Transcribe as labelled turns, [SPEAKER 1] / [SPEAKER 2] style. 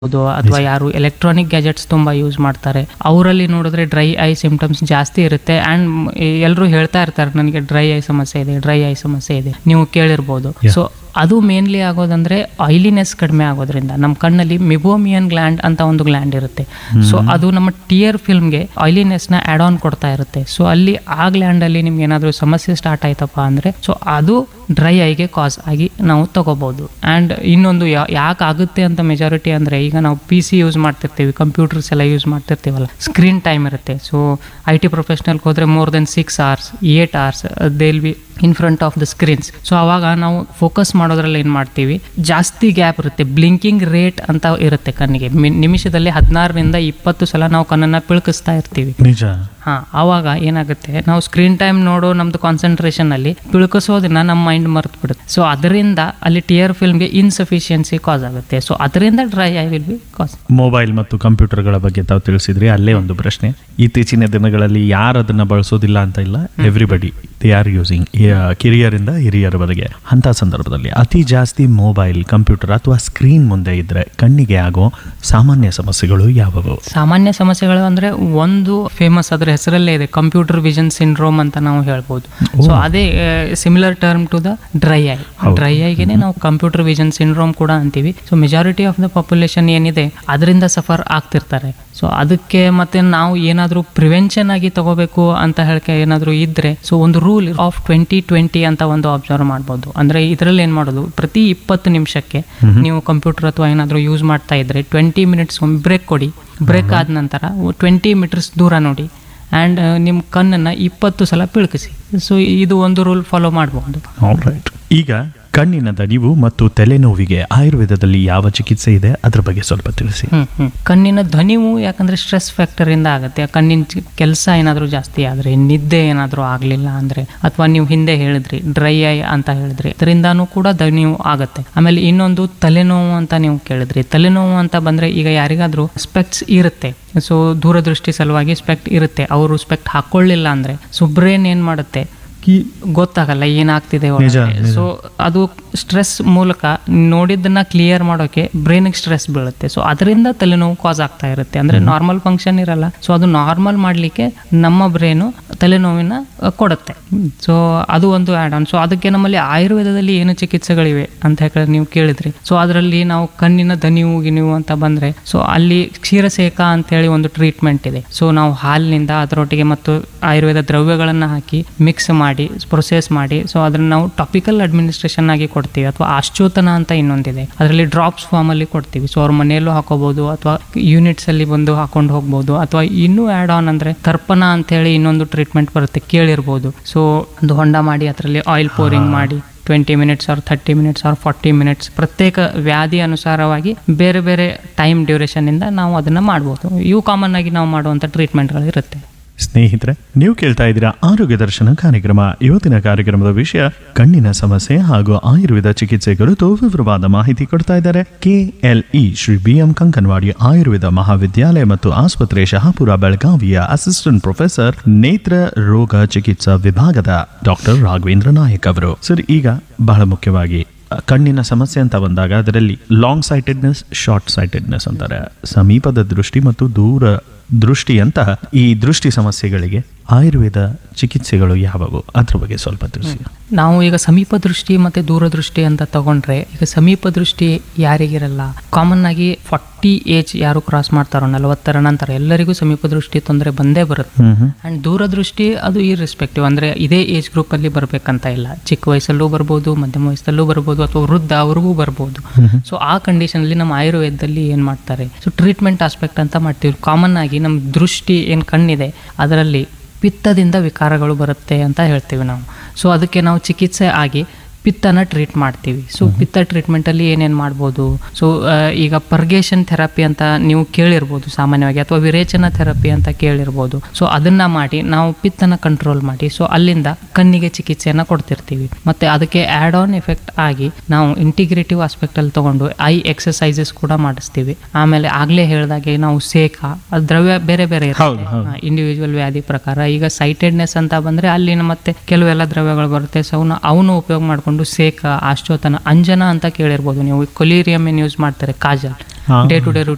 [SPEAKER 1] ಆಗಿರ್ಬೋದು ಅಥವಾ ಯಾರು ಎಲೆಕ್ಟ್ರಾನಿಕ್ ಗ್ಯಾಜೆಟ್ಸ್ ತುಂಬಾ ಯೂಸ್ ಮಾಡ್ತಾರೆ ಅವರಲ್ಲಿ ನೋಡಿದ್ರೆ ಡ್ರೈ ಐ ಸಿಂಪ್ಟಮ್ಸ್ ಜಾಸ್ತಿ ಇರುತ್ತೆ ಆ್ಯಂಡ್ ಎಲ್ಲರೂ ಹೇಳ್ತಾ ಇರ್ತಾರೆ ನನಗೆ ಡ್ರೈ ಐ ಸಮಸ್ಯೆ ಇದೆ ಡ್ರೈ ಐ ಸಮಸ್ಯೆ ಇದೆ ನೀವು ಕೇಳಿರ್ಬೋದು
[SPEAKER 2] Yeah.
[SPEAKER 1] ಸೊ ಅದು ಮೇನ್ಲಿ ಆಗೋದಂದ್ರೆ ಆಯಿಲಿನೆಸ್ ಕಡಿಮೆ ಆಗೋದ್ರಿಂದ ನಮ್ಮ ಕಣ್ಣಲ್ಲಿ ಮಿಬೋಮಿಯನ್ ಗ್ಲ್ಯಾಂಡ್ ಅಂತ ಒಂದು ಗ್ಲ್ಯಾಂಡ್ ಇರುತ್ತೆ ಸೊ ಅದು ನಮ್ಮ ಟಿಯರ್ ಫಿಲ್ಮ್ಗೆ ಆಯಿಲಿನೆಸ್ನ ಆ್ಯಡ್ ಆನ್ ಕೊಡ್ತಾ ಇರುತ್ತೆ ಸೊ ಅಲ್ಲಿ ಆ ಗ್ಲ್ಯಾಂಡಲ್ಲಿ ನಿಮ್ಗೆ ಏನಾದರೂ ಸಮಸ್ಯೆ ಸ್ಟಾರ್ಟ್ ಆಯ್ತಪ್ಪ ಅಂದರೆ ಸೊ ಅದು ಡ್ರೈ ಐಗೆ ಕಾಸ್ ಆಗಿ ನಾವು ತಗೋಬಹುದು ಆ್ಯಂಡ್ ಇನ್ನೊಂದು ಯಾಕೆ ಆಗುತ್ತೆ ಅಂತ ಮೆಜಾರಿಟಿ ಅಂದರೆ ಈಗ ನಾವು ಪಿ ಸಿ ಯೂಸ್ ಮಾಡ್ತಿರ್ತೀವಿ ಕಂಪ್ಯೂಟರ್ಸ್ ಎಲ್ಲ ಯೂಸ್ ಮಾಡ್ತಿರ್ತೀವಲ್ಲ ಸ್ಕ್ರೀನ್ ಟೈಮ್ ಇರುತ್ತೆ ಸೊ ಐ ಟಿ ಪ್ರೊಫೆಷ್ನಲ್ಗೆ ಹೋದರೆ more than six hours eight hours they'll be in front of the screens so ಅವಾಗ ನಾವು ಫೋಕಸ್ ಮಾಡೋದ್ರಲ್ಲಿ ಏನು ಮಾಡ್ತೀವಿ ಜಾಸ್ತಿ ಗ್ಯಾಪ್ ಇರುತ್ತೆ ಬ್ಲಿಂಕಿಂಗ್ ರೇಟ್ ಅಂತ ಇರುತ್ತೆ ಕಣ್ಣಿಗೆ ಮಿ- ನಿಮಿಷದಲ್ಲಿ ಹದಿನಾರರಿಂದ ಇಪ್ಪತ್ತು ಸಲ ನಾವು ಕಣ್ಣನ್ನು ಪಿಳ್ಕಿಸ್ತಾ ಇರ್ತೀವಿ
[SPEAKER 2] ನಿಜ
[SPEAKER 1] ಹಾ ಆವಾಗ ಏನಾಗುತ್ತೆ ನಾವು ಸ್ಕ್ರೀನ್ ಟೈಮ್ ನೋಡೋ ನಮ್ದು ಕಾನ್ಸಂಟ್ರೇಷನ್ ಅಲ್ಲಿ ತಿಳ್ಕಿಸೋದನ್ನ ನಮ್ಮ ಮೈಂಡ್ ಮರ್ತು ಬಿಡುತ್ತೆ ಸೊ ಅದರಿಂದ ಅಲ್ಲಿ ಟಿಯರ್ ಫಿಲ್ಮ್ಗೆ ಇನ್ಸಫಿಷಿಯನ್ಸಿ ಕಾಸ್ ಆಗುತ್ತೆ ಸೊ ಅದರಿಂದ dry eye will be cause
[SPEAKER 2] mobile ಮತ್ತು ಕಂಪ್ಯೂಟರ್ಗಳ ಬಗ್ಗೆ ತಾವು ತಿಳಿಸಿದ್ರಿ ಅಲ್ಲೇ ಒಂದು ಪ್ರಶ್ನೆ ಇತ್ತೀಚಿನ ದಿನಗಳಲ್ಲಿ ಯಾರು ಅದನ್ನ ಬಳಸೋದಿಲ್ಲ ಅಂತ ಇಲ್ಲ ಎವ್ರಿಬಡಿ ದೇ ಆರ್ ಯೂಸಿಂಗ್ ಕಿರಿಯರಿಂದ ಹಿರಿಯರವರೆಗೆ ಅಂತ ಸಂದರ್ಭದಲ್ಲಿ ಅತಿ ಜಾಸ್ತಿ ಮೊಬೈಲ್ ಕಂಪ್ಯೂಟರ್ ಅಥವಾ ಸ್ಕ್ರೀನ್ ಮುಂದೆ ಇದ್ರೆ ಕಣ್ಣಿಗೆ ಆಗೋ ಸಾಮಾನ್ಯ ಸಮಸ್ಯೆಗಳು ಯಾವುವು
[SPEAKER 1] ಸಾಮಾನ್ಯ ಸಮಸ್ಯೆಗಳು ಅಂದ್ರೆ ಒಂದು ಫೇಮಸ್ ಅದ್ರ ಹೆಸರಲ್ಲೇ ಇದೆ ಕಂಪ್ಯೂಟರ್ ವಿಷನ್ ಸಿಂಡ್ರೋಮ್ ಅಂತ ನಾವು ಹೇಳ್ಬೋದು ಸೊ ಅದೇ similar term to the dry eye dry ಐಗೆನೆ ನಾವು ಕಂಪ್ಯೂಟರ್ ವಿಷನ್ ಸಿಂಡ್ರೋಮ್ ಕೂಡ ಅಂತೀವಿ so majority of the population ಏನಿದೆ ಅದರಿಂದ ಸಫರ್ ಆಗ್ತಿರ್ತಾರೆ ಸೊ ಅದಕ್ಕೆ ಮತ್ತೆ ನಾವು ಏನಾದರೂ ಪ್ರಿವೆನ್ಷನ್ ಆಗಿ ತಗೋಬೇಕು ಅಂತ ಹೇಳಕ್ಕೆ ಏನಾದರೂ ಇದ್ರೆ ಸೊ ಒಂದು ರೂಲ್ ಆಫ್ ಟ್ವೆಂಟಿ ಟ್ವೆಂಟಿ ಅಂತ ಒಂದು ಅಬ್ಸರ್ವ್ ಮಾಡ್ಬೋದು ಅಂದ್ರೆ ಇದರಲ್ಲಿ ಏನು ಮಾಡೋದು ಪ್ರತಿ ಇಪ್ಪತ್ತು ನಿಮಿಷಕ್ಕೆ ನೀವು ಕಂಪ್ಯೂಟರ್ ಅಥವಾ ಏನಾದರೂ ಯೂಸ್ ಮಾಡ್ತಾ ಇದ್ರೆ ಟ್ವೆಂಟಿ ಮಿನಿಟ್ಸ್ ಒಂದು ಬ್ರೇಕ್ ಕೊಡಿ ಬ್ರೇಕ್ ಆದ ನಂತರ ಟ್ವೆಂಟಿ ಮೀಟರ್ಸ್ ದೂರ ನೋಡಿ ಆ್ಯಂಡ್ ನಿಮ್ಮ ಕಣ್ಣನ್ನು ಇಪ್ಪತ್ತು ಸಲ ಪಿಳ್ಕಿಸಿ ಸೊ ಇದು ಒಂದು ರೂಲ್ ಫಾಲೋ ಮಾಡ್ಬೋದು
[SPEAKER 2] ರೈಟ್ ಈಗ ಕಣ್ಣಿನ ದಣಿವು ಮತ್ತು ತಲೆನೋವಿಗೆ ಆಯುರ್ವೇದದಲ್ಲಿ ಯಾವ ಚಿಕಿತ್ಸೆ ಇದೆ ಅದ್ರ ಬಗ್ಗೆ ಸ್ವಲ್ಪ ತಿಳಿಸಿ
[SPEAKER 1] ಹ್ಮ್ ಹ್ಮ್ ಕಣ್ಣಿನ ಧ್ವನಿವು ಯಾಕಂದ್ರೆ ಸ್ಟ್ರೆಸ್ ಫ್ಯಾಕ್ಟರ್ ಇಂದ ಆಗುತ್ತೆ ಕಣ್ಣಿನ ಕೆಲಸ ಏನಾದರೂ ಜಾಸ್ತಿ ಆದ್ರೆ ನಿದ್ದೆ ಏನಾದರೂ ಆಗಲಿಲ್ಲ ಅಂದ್ರೆ ಅಥವಾ ನೀವು ಹಿಂದೆ ಹೇಳಿದ್ರಿ ಡ್ರೈ ಐ ಅಂತ ಹೇಳಿದ್ರಿ ಅದರಿಂದಾನು ಕೂಡ ಧ್ವನಿವು ಆಗುತ್ತೆ ಆಮೇಲೆ ಇನ್ನೊಂದು ತಲೆನೋವು ಅಂತ ನೀವು ಕೇಳಿದ್ರಿ ತಲೆನೋವು ಅಂತ ಬಂದ್ರೆ ಈಗ ಯಾರಿಗಾದ್ರೂ ಸ್ಪೆಕ್ಟ್ಸ್ ಇರುತ್ತೆ ಸೊ ದೂರದೃಷ್ಟಿ ಸಲುವಾಗಿ ಸ್ಪೆಕ್ಟ್ ಇರುತ್ತೆ ಅವರು ಸ್ಪೆಕ್ಟ್ ಹಾಕೊಳ್ಳಿಲ್ಲ ಅಂದ್ರೆ ಸೊ ಬ್ರೇನ್ ಏನ್ ಮಾಡುತ್ತೆ ಕಿ ಗೊತ್ತಾಗಲ್ಲ ಏನಾಗ್ತಿದೆ
[SPEAKER 2] ನಿಜ, ನಿಜ.
[SPEAKER 1] ಸೊ ಅದು ಸ್ಟ್ರೆಸ್ ಮೂಲಕ ನೋಡಿದ್ದನ್ನ ಕ್ಲಿಯರ್ ಮಾಡೋಕೆ ಬ್ರೈನಿಗೆ ಸ್ಟ್ರೆಸ್ ಬೀಳುತ್ತೆ ಸೊ ಅದರಿಂದ ತಲೆನೋವು ಕಾಸ್ ಆಗ್ತಾ ಇರುತ್ತೆ ಅಂದ್ರೆ ನಾರ್ಮಲ್ ಫಂಕ್ಷನ್ ಇರಲ್ಲ ಸೊ ಅದು ನಾರ್ಮಲ್ ಮಾಡಲಿಕ್ಕೆ ನಮ್ಮ ಬ್ರೈನು ತಲೆನೋವಿನ ಅಹ್, ಕೊಡುತ್ತೆ ಸೊ ಅದು ಒಂದು ಆ್ಯಡ್ ಆನ್ ಸೊ ಅದಕ್ಕೆ ನಮ್ಮಲ್ಲಿ ಆಯುರ್ವೇದದಲ್ಲಿ ಏನು ಚಿಕಿತ್ಸೆಗಳಿವೆ ಅಂತ ಹೇಳಿದ್ರೆ ನೀವು ಕೇಳಿದ್ರಿ ಸೊ ಅದರಲ್ಲಿ ನಾವು ಕಣ್ಣಿನ ದನಿವು ಗಿನಿವು ಅಂತ ಬಂದ್ರೆ ಸೊ ಅಲ್ಲಿ ಕ್ಷೀರಸೇಕ ಅಂತೇಳಿ ಒಂದು ಟ್ರೀಟ್ಮೆಂಟ್ ಇದೆ ಸೊ ನಾವು ಹಾಲಿನಿಂದ ಅದರೊಟ್ಟಿಗೆ ಮತ್ತು ಆಯುರ್ವೇದ ದ್ರವ್ಯಗಳನ್ನು ಹಾಕಿ ಮಿಕ್ಸ್ ಮಾಡಿ ಪ್ರೊಸೆಸ್ ಮಾಡಿ ಸೊ ಅದನ್ನ ನಾವು ಟಾಪಿಕಲ್ ಅಡ್ಮಿನಿಸ್ಟ್ರೇಷನ್ ಆಗಿ ಕೊಡ್ತೀವಿ ಅಥವಾ ಆಶ್ಚೋತನ ಅಂತ ಇನ್ನೊಂದಿದೆ ಅದರಲ್ಲಿ ಡ್ರಾಪ್ಸ್ ಫಾರ್ಮ್ ಅಲ್ಲಿ ಕೊಡ್ತೀವಿ ಸೊ ಅವ್ರ ಮನೆಯಲ್ಲೂ ಹಾಕೋಬಹುದು ಅಥವಾ ಯೂನಿಟ್ಸ್ ಅಲ್ಲಿ ಬಂದು ಹಾಕೊಂಡು ಹೋಗ್ಬೋದು ಅಥವಾ ಇನ್ನೂ ಆ್ಯಡ್ ಆನ್ ಅಂದ್ರೆ ತರ್ಪಣ ಅಂತ ಹೇಳಿ ಇನ್ನೊಂದು ಟ್ರೀಟ್ಮೆಂಟ್ ಬರುತ್ತೆ ಕೇಳಿರ್ಬೋದು ಸೊ ಒಂದು ಹೊಂಡ ಮಾಡಿ ಅದರಲ್ಲಿ ಆಯಿಲ್ ಪೋರಿಂಗ್ ಮಾಡಿ twenty minutes or thirty minutes or forty minutes ಪ್ರತ್ಯೇಕ ವ್ಯಾಧಿ ಅನುಸಾರವಾಗಿ ಬೇರೆ ಬೇರೆ ಟೈಮ್ ಡ್ಯೂರೇಷನ್ ಇಂದ ನಾವು ಅದನ್ನ ಮಾಡ್ಬೋದು ಇವು ಕಾಮನ್ ಆಗಿ ನಾವು ಮಾಡುವಂಥ ಟ್ರೀಟ್ಮೆಂಟ್ಗಳು ಇರುತ್ತೆ
[SPEAKER 2] ಸ್ನೇಹಿತರೆ ನೀವು ಕೇಳ್ತಾ ಇದ್ದೀರಾ ಆರೋಗ್ಯ ದರ್ಶನ ಕಾರ್ಯಕ್ರಮ ಇವತ್ತಿನ ಕಾರ್ಯಕ್ರಮದ ವಿಷಯ ಕಣ್ಣಿನ ಸಮಸ್ಯೆ ಹಾಗೂ ಆಯುರ್ವೇದ ಚಿಕಿತ್ಸೆ ಕುರಿತು ವಿವರವಾದ ಮಾಹಿತಿ ಕೊಡ್ತಾ ಇದ್ದಾರೆ KLE Shri B M Kankanawadi Ayurveda Mahavidyalaya ಮತ್ತು ಆಸ್ಪತ್ರೆ ಶಹಾಪುರ ಬೆಳಗಾವಿಯ ಅಸಿಸ್ಟೆಂಟ್ ಪ್ರೊಫೆಸರ್ ನೇತ್ರ ರೋಗ ಚಿಕಿತ್ಸಾ ವಿಭಾಗದ ಡಾಕ್ಟರ್ ರಾಘವೇಂದ್ರ ನಾಯಕ್ ಅವರು ಸರ್ ಈಗ ಬಹಳ ಮುಖ್ಯವಾಗಿ ಕಣ್ಣಿನ ಸಮಸ್ಯೆ ಅಂತ ಬಂದಾಗ ಅದರಲ್ಲಿ ಲಾಂಗ್ ಸೈಟೆಡ್ನೆಸ್ ಶಾರ್ಟ್ ಸೈಟೆಡ್ನೆಸ್ ಅಂತಾರೆ ಸಮೀಪದ ದೃಷ್ಟಿ ಮತ್ತು ದೂರ ದೃಷ್ಟಿ ಅಂತ ಈ ದೃಷ್ಟಿ ಸಮಸ್ಯೆಗಳಿಗೆ ಆಯುರ್ವೇದ ಚಿಕಿತ್ಸೆಗಳು ಯಾವುವು ಅದ್ರ ಬಗ್ಗೆ ಸ್ವಲ್ಪ ತಿಳಿಸಿ
[SPEAKER 1] ನಾವು ಈಗ ಸಮೀಪ ದೃಷ್ಟಿ ಮತ್ತೆ ದೂರದೃಷ್ಟಿ ಅಂತ ತಗೊಂಡ್ರೆ ಈಗ ಸಮೀಪ ದೃಷ್ಟಿ ಯಾರಿಗಿರಲ್ಲ ಕಾಮನ್ ಆಗಿ ಫಾರ್ಟಿ ಏಜ್ ಯಾರು ಕ್ರಾಸ್ ಮಾಡ್ತಾರೋ ನಲವತ್ತರ ನಂತರ ಎಲ್ಲರಿಗೂ ಸಮೀಪ ದೃಷ್ಟಿ ತೊಂದರೆ ಬಂದೇ ಬರುತ್ತೆ
[SPEAKER 2] ಹ್ಮ್ ಹ್ಮ್
[SPEAKER 1] ಅಂಡ್ ದೂರದೃಷ್ಟಿ ಅದು ಈ ರೆಸ್ಪೆಕ್ಟಿವ್ ಅಂದ್ರೆ ಇದೇ ಏಜ್ ಗ್ರೂಪ್ ಅಲ್ಲಿ ಬರ್ಬೇಕಂತ ಇಲ್ಲ ಚಿಕ್ಕ ವಯಸ್ಸಲ್ಲೂ ಬರ್ಬೋದು ಮಧ್ಯಮ ವಯಸ್ಸಲ್ಲೂ ಬರ್ಬೋದು ಅಥವಾ ವೃದ್ಧ ಅವ್ರಿಗೂ ಬರ್ಬೋದು ಸೊ ಆ ಕಂಡೀಷನ್ ಅಲ್ಲಿ ನಮ್ಮ ಆಯುರ್ವೇದದಲ್ಲಿ ಏನ್ ಮಾಡ್ತಾರೆ ಸೊ ಟ್ರೀಟ್ಮೆಂಟ್ ಆಸ್ಪೆಕ್ಟ್ ಅಂತ ಮಾಡ್ತೀವಿ ಕಾಮನ್ ಆಗಿ ನಮ್ಮ ದೃಷ್ಟಿ ಏನ್ ಕಣ್ಣಿದೆ ಅದರಲ್ಲಿ ಪಿತ್ತದಿಂದ ವಿಕಾರಗಳು ಬರುತ್ತೆ ಅಂತ ಹೇಳ್ತೀವಿ ನಾವು ಸೊ ಅದಕ್ಕೆ ನಾವು ಚಿಕಿತ್ಸೆ ಆಗಿ ಪಿತ್ತನ ಟ್ರೀಟ್ ಮಾಡ್ತೀವಿ ಸೊ ಪಿತ್ತ ಟ್ರೀಟ್ಮೆಂಟಲ್ಲಿ ಏನೇನು ಮಾಡ್ಬೋದು ಸೊ ಈಗ ಪರ್ಗೇಷನ್ ಥೆರಪಿ ಅಂತ ನೀವು ಕೇಳಿರ್ಬೋದು ಸಾಮಾನ್ಯವಾಗಿ ಅಥವಾ ವಿರೇಚನ ಥೆರಪಿ ಅಂತ ಕೇಳಿರ್ಬೋದು ಸೊ ಅದನ್ನ ಮಾಡಿ ನಾವು ಪಿತ್ತನ ಕಂಟ್ರೋಲ್ ಮಾಡಿ ಸೊ ಅಲ್ಲಿಂದ ಕಣ್ಣಿಗೆ ಚಿಕಿತ್ಸೆಯನ್ನು ಕೊಡ್ತಿರ್ತೀವಿ ಮತ್ತೆ ಅದಕ್ಕೆ ಆ್ಯಡ್ ಆನ್ ಎಫೆಕ್ಟ್ ಆಗಿ ನಾವು ಇಂಟಿಗ್ರೇಟಿವ್ ಆಸ್ಪೆಕ್ಟಲ್ಲಿ ತಗೊಂಡು ಐ ಎಕ್ಸಸೈಸಸ್ ಕೂಡ ಮಾಡಿಸ್ತೀವಿ ಆಮೇಲೆ ಆಗಲೇ ಹೇಳಿದಾಗೆ ನಾವು ಸೇಕ ಅದು ದ್ರವ್ಯ ಬೇರೆ ಬೇರೆ
[SPEAKER 2] ಹೌದು, ಹೌದು.
[SPEAKER 1] ಇಂಡಿವಿಜುವಲ್ ವ್ಯಾಧಿ ಪ್ರಕಾರ ಈಗ ಸೈಟೆಡ್ನೆಸ್ ಅಂತ ಬಂದ್ರೆ ಅಲ್ಲಿನ ಮತ್ತೆ ಕೆಲವೆಲ್ಲ ದ್ರವ್ಯಗಳು ಬರುತ್ತೆ ಸೊ ಅವನ್ನ ಅವನು ಉಪಯೋಗ ಮಾಡ್ಕೊಂಡು ಸೇಕ ಆಶ್ಚೋತನ ಅಂಜನ ಅಂತ ಕೇಳಿರ್ಬೋದು ನೀವು ಕೊಲೀರಿಯಮ್ ಏನ್ ಯೂಸ್ ಮಾಡ್ತಾರೆ ಕಾಜಲ್
[SPEAKER 2] ಹಾ.
[SPEAKER 1] Day to day